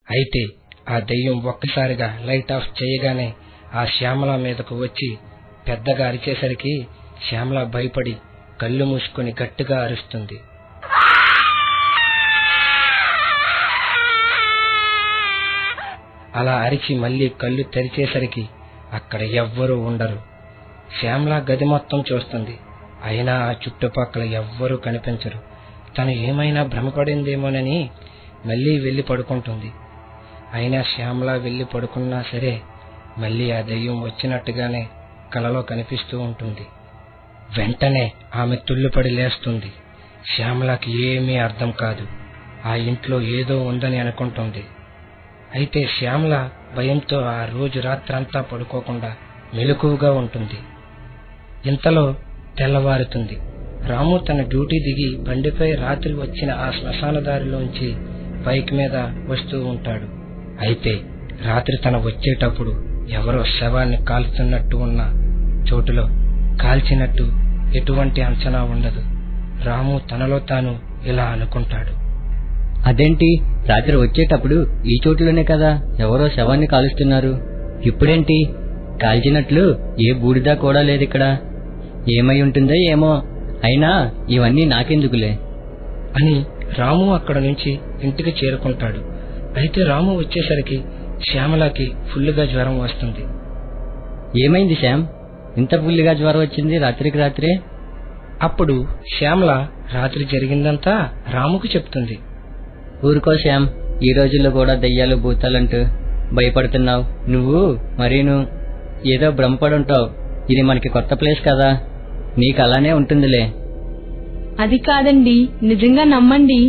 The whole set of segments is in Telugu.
అయితే ఆ దెయ్యం ఒక్కసారిగా లైట్ ఆఫ్ చేయగానే ఆ శ్యామల మీదకు వచ్చి పెద్దగా అరిచేసరికి శ్యామల భయపడి కళ్ళు మూసుకొని గట్టిగా అరుస్తుంది అలా అరిచి మళ్ళీ కళ్ళు తెరిచేసరికి అక్కడ ఎవ్వరూ ఉండరు శ్యామల గది మొత్తం చూస్తుంది అయినా ఆ చుట్టుపక్కల ఎవ్వరూ కనిపించరు తను ఏమైనా భ్రమపడిందేమోనని మళ్ళీ వెళ్లి పడుకుంటుంది అయినా శ్యామల వెళ్లి పడుకున్నా సరే మళ్ళీ ఆ దెయ్యం వచ్చినట్టుగానే కలలో కనిపిస్తూ ఉంటుంది వెంటనే ఆమె తుళ్ళుపడి లేస్తుంది శ్యామలకి ఏమీ అర్థం కాదు ఆ ఇంట్లో ఏదో ఉందని అనుకుంటుంది అయితే శ్యామల భయంతో ఆ రోజు రాత్రంతా పడుకోకుండా మెలకువగా ఉంటుంది ఇంతలో తెల్లవారుతుంది రాము తన డ్యూటీ దిగి బండిపై రాత్రి వచ్చిన ఆ శ్మశాన దారిలోంచి బైక్ మీద వస్తూ ఉంటాడు అయితే రాత్రి తన వచ్చేటప్పుడు ఎవరో శవాన్ని కాల్చుతున్నట్టు ఉన్న చోటులో కాల్చినట్టు ఎటువంటి అంచనా ఉండదు రాము తనలో తాను ఇలా అనుకుంటాడు అదేంటి రాత్రి వచ్చేటప్పుడు ఈ చోటులోనే కదా ఎవరో శవాన్ని కాలుస్తున్నారు ఇప్పుడేంటి కాల్చినట్లు ఏ బూడిద కూడా లేదిక్కడ ఏమై ఉంటుందో ఏమో అయినా ఇవన్నీ నాకెందుకులే అని రాము అక్కడ నుంచి ఇంటికి చేరుకుంటాడు అయితే రాము వచ్చేసరికి శ్యామలకి ఫుల్లుగా జ్వరం వస్తుంది ఏమైంది శ్యామ్ ఇంత పుల్లిగా జ్వరం వచ్చింది రాత్రికి రాత్రే అప్పుడు శ్యామల రాత్రి జరిగిందంతా రాముకు చెప్తుంది ఊరుకో శ్యామ్ ఈ రోజుల్లో కూడా దయ్యాలు భూతాలంటూ భయపడుతున్నావు నువ్వు మరీను ఏదో భ్రమపడుంటావు ఇది మనకి కొత్త ప్లేస్ కదా నీకు అలానే ఉంటుందిలే అది కాదండి నిజంగా నమ్మండి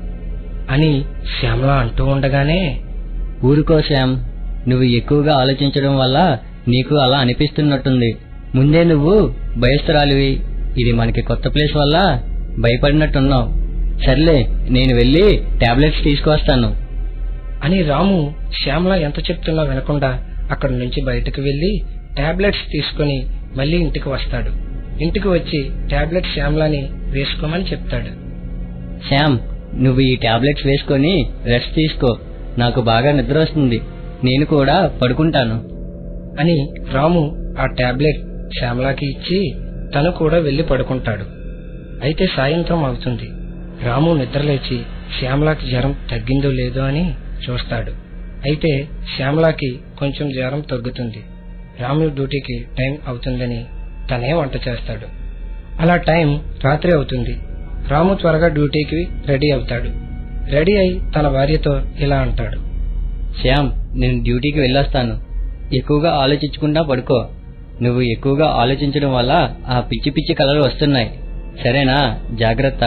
అని శ్యామల అంటూ ఉండగానే ఊరుకో శ్యామ్ నువ్వు ఎక్కువగా ఆలోచించడం వల్ల నీకు అలా అనిపిస్తున్నట్టుంది ముందే నువ్వు భయస్థరాలివి ఇది మనకి కొత్త ప్లేస్ వల్ల భయపడినట్టున్నావు సర్లే నేను వెళ్ళి టాబ్లెట్స్ తీసుకొస్తాను అని రాము శ్యామల ఎంత చెప్తున్నా వినకుండా అక్కడి నుంచి బయటకు వెళ్లి టాబ్లెట్స్ తీసుకుని మళ్ళీ ఇంటికి వస్తాడు ఇంటికి వచ్చి టాబ్లెట్ శ్యామలని వేసుకోమని చెప్తాడు శ్యామ్ నువ్వు ఈ టాబ్లెట్స్ వేసుకొని రెస్ట్ తీసుకో నాకు బాగా నిద్ర వస్తుంది నేను కూడా పడుకుంటాను అని రాము ఆ టాబ్లెట్ శ్యామలకి ఇచ్చి తను కూడా వెళ్లి పడుకుంటాడు అయితే సాయంత్రం అవుతుంది రాము నిద్రలేచి శ్యామలకి జ్వరం తగ్గిందో లేదో అని చూస్తాడు అయితే శ్యామలకి కొంచెం జ్వరం తగ్గుతుంది రాము డ్యూటీకి టైం అవుతుందని తనే వంట చేస్తాడు అలా టైం రాత్రి అవుతుంది రాము త్వరగా డ్యూటీకి రెడీ అవుతాడు రెడీ అయి తన భార్యతో ఇలా అంటాడు శ్యామ్ నేను డ్యూటీకి వెళ్ళొస్తాను ఎక్కువగా ఆలోచించకుండా పడుకో నువ్వు ఎక్కువగా ఆలోచించడం వల్ల ఆ పిచ్చి పిచ్చి కలలు వస్తున్నాయి సరేనా జాగ్రత్త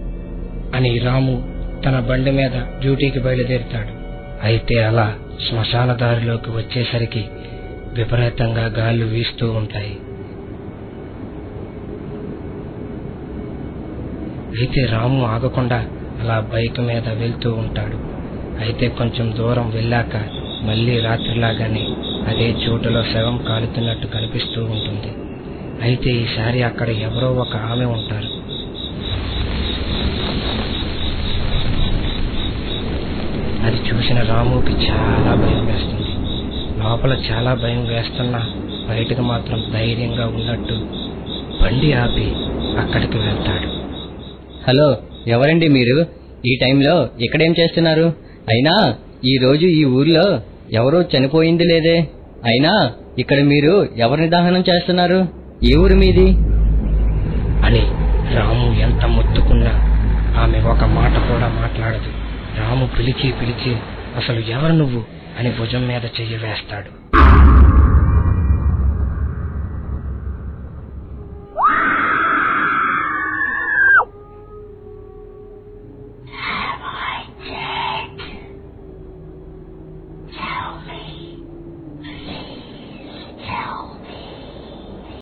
అని రాము తన బండి మీద డ్యూటీకి బయలుదేరుతాడు అయితే అలా శ్మశాన దారిలోకి వచ్చేసరికి విపరీతంగా గాళ్ళు వీస్తూ ఉంటాయి అయితే రాము ఆగకుండా అలా బైక్ మీద వెళ్తూ ఉంటాడు అయితే కొంచెం దూరం వెళ్ళాక మళ్ళీ రాత్రిలాగానే అదే చోటులో శవం కాలుతున్నట్టు కనిపిస్తూ ఉంటుంది అయితే ఈసారి అక్కడ ఎవరో ఒక ఆమె ఉంటారు అది చూసిన రాముకి చాలా భయం వేస్తుంది లోపల చాలా భయం వేస్తున్నా బయటకు మాత్రం ధైర్యంగా ఉన్నట్టు బండి ఆపి అక్కడికి వెళ్తాడు హలో ఎవరండి మీరు ఈ టైంలో ఇక్కడేం చేస్తున్నారు అయినా ఈ రోజు ఈ ఊర్లో ఎవరూ చనిపోయింది లేదే అయినా ఇక్కడ మీరు ఎవరిని దహనం చేస్తున్నారు ఏ ఊరు మీది అని రాము ఎంత మొత్తుకున్నా ఆమె ఒక మాట కూడా మాట్లాడదు రాము పిలిచి పిలిచి అసలు ఎవరు నువ్వు అని భుజం మీద చెయ్యి వేస్తాడు